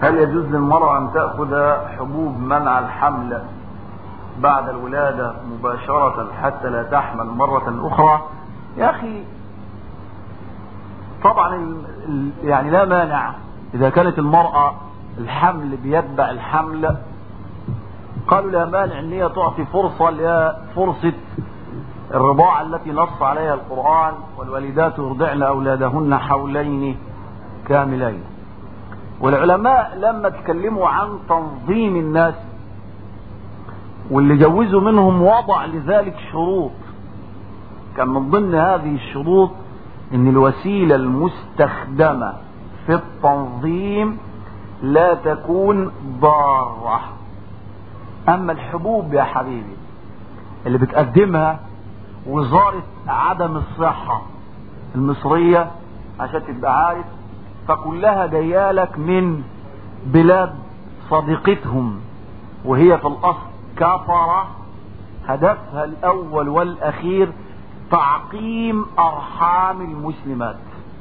هل يجوز للمرأة أن تأخذ حبوب منع الحمل بعد الولادة مباشرة حتى لا تحمل مرة أخرى يا أخي طبعا يعني لا مانع إذا كانت المرأة الحمل بيتبع الحمل قالوا لا مانع ان هي تعطي فرصة لفرصة الرضاعة التي نص عليها القرآن والوالدات يرضعن أولادهن حولين كاملين والعلماء لما تكلموا عن تنظيم الناس واللي جوزوا منهم وضع لذلك شروط كان من ضمن هذه الشروط ان الوسيلة المستخدمة في التنظيم لا تكون ضارة اما الحبوب يا حبيبي اللي بتقدمها وزارة عدم الصحة المصرية عشان تبقى عارف فكلها جايالك من بلاد صديقتهم وهي في الاصل كفرة هدفها الاول والاخير تعقيم ارحام المسلمات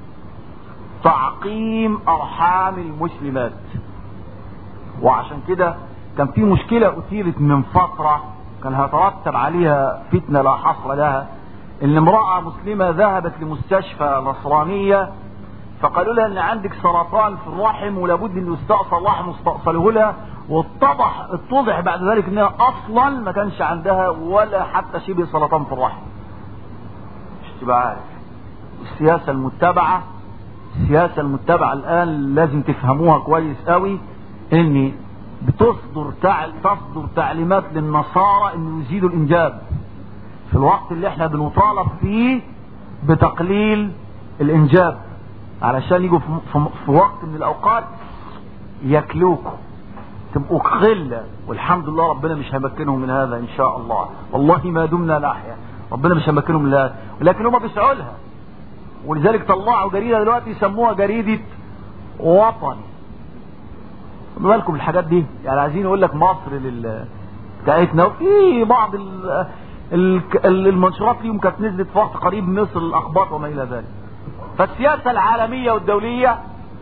تعقيم ارحام المسلمات وعشان كده كان في مشكلة اثيرت من فترة كان هيترتب عليها فتنة لا حصر لها ان امرأة مسلمة ذهبت لمستشفى نصرانية فقالوا لها ان عندك سرطان في الرحم ولابد ان يستأصل رحم واستأصله لها واتضح اتضح بعد ذلك انها اصلا ما كانش عندها ولا حتى شبه سرطان في الرحم مش تبقى عارف السياسة المتبعة السياسة المتبعة الان لازم تفهموها كويس قوي ان بتصدر تعل... تصدر تعليمات للنصارى انه يزيدوا الانجاب في الوقت اللي احنا بنطالب فيه بتقليل الانجاب علشان يجوا في, في, في وقت من الاوقات ياكلوكم تبقوا قلة والحمد لله ربنا مش هيمكنهم من هذا ان شاء الله والله ما دمنا نحيا ربنا مش هيمكنهم من هذا ولكن هم بيسعوا لها ولذلك طلعوا جريدة دلوقتي يسموها جريدة وطن خدوا بالكم الحاجات دي يعني عايزين يقول لك مصر لل بتاعتنا وفي بعض ال... ال... المنشورات ليهم كانت نزلت في وقت قريب مصر الاخبار وما الى ذلك فالسياسة العالمية والدولية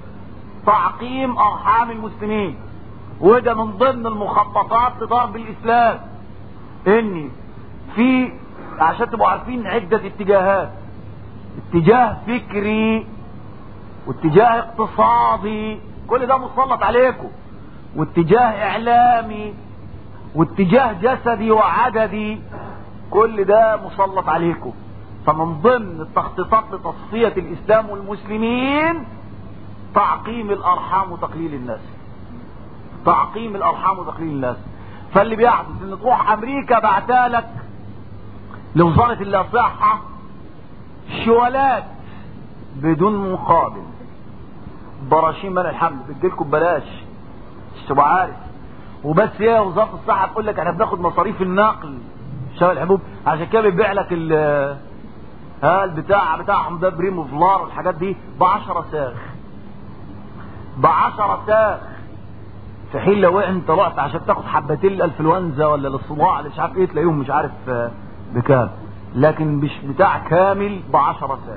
تعقيم ارحام المسلمين وده من ضمن المخططات لضرب الاسلام ان في عشان تبقوا عارفين عدة اتجاهات اتجاه فكري واتجاه اقتصادي كل ده مسلط عليكم واتجاه اعلامي واتجاه جسدي وعددي كل ده مسلط عليكم فمن ضمن التخطيطات لتصفية الاسلام والمسلمين تعقيم الارحام وتقليل الناس تعقيم الارحام وتقليل الناس فاللي بيحدث ان تروح امريكا بعتالك لوزارة الصحة شوالات بدون مقابل براشيم من الحمل بتجيلكم ببلاش مش تبقى عارف وبس هي وزارة الصحة تقول لك احنا بناخد مصاريف النقل شغل الحبوب عشان كده بيبيع لك ال ها البتاع بتاعهم ده بريمو فلار والحاجات دي ب 10 ساغ ب 10 ساغ في حين لو انت رحت عشان تاخد حبتين الانفلونزا ولا للصداع اللي مش عارف ايه تلاقيهم مش عارف بكام لكن مش بتاع كامل ب 10 ساغ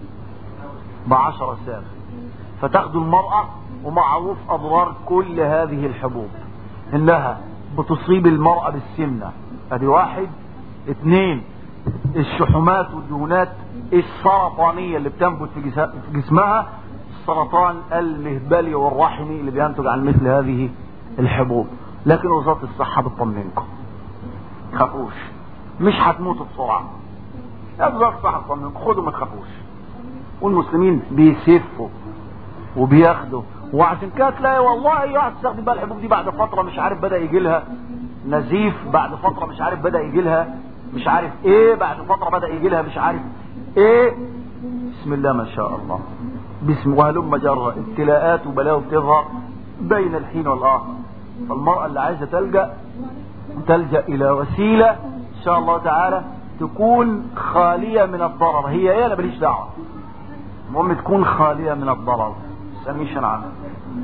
ب 10 ساغ فتاخدوا المرأة ومعروف اضرار كل هذه الحبوب انها بتصيب المرأة بالسمنة ادي واحد اثنين الشحومات والدهونات السرطانية اللي بتنبت في جسمها السرطان المهبلي والرحمي اللي بينتج عن مثل هذه الحبوب لكن وزارة الصحة بتطمنكم خافوش مش هتموتوا بسرعة يا وزارة الصحة بتطمنكم خدوا ما تخافوش والمسلمين بيسفوا وبياخدوا وعشان كده تلاقي والله واحد تستخدم بقى الحبوب دي بعد فترة مش عارف بدأ يجي لها نزيف بعد فترة مش عارف بدأ يجي لها مش عارف ايه بعد فترة بدأ يجي لها مش عارف ايه بسم الله ما شاء الله بسم وهلم جرى ابتلاءات وبلاء بتظهر بين الحين والآخر فالمرأة اللي عايزة تلجأ تلجأ إلى وسيلة إن شاء الله تعالى تكون خالية من الضرر هي ايه انا ماليش دعوة المهم تكون خالية من الضرر سميش انا عنها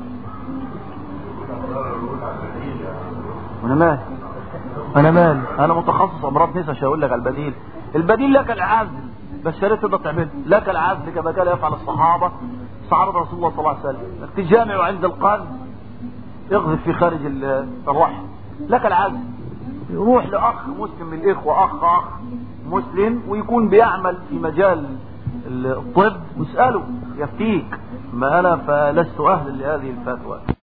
وانا مال انا مال انا متخصص امراض نساء مش هقول لك على البديل البديل لك العزل بس يا ريت تقدر تعمله لك العزل كما كان يفعل الصحابه صحابه رسول الله صلى الله عليه وسلم انك تجامع عند القلب اغذف في خارج الرحم لك العزم يروح لاخ مسلم من الاخوه اخ اخ مسلم ويكون بيعمل في مجال الطب واساله يفتيك ما انا فلست اهلا لهذه الفتوى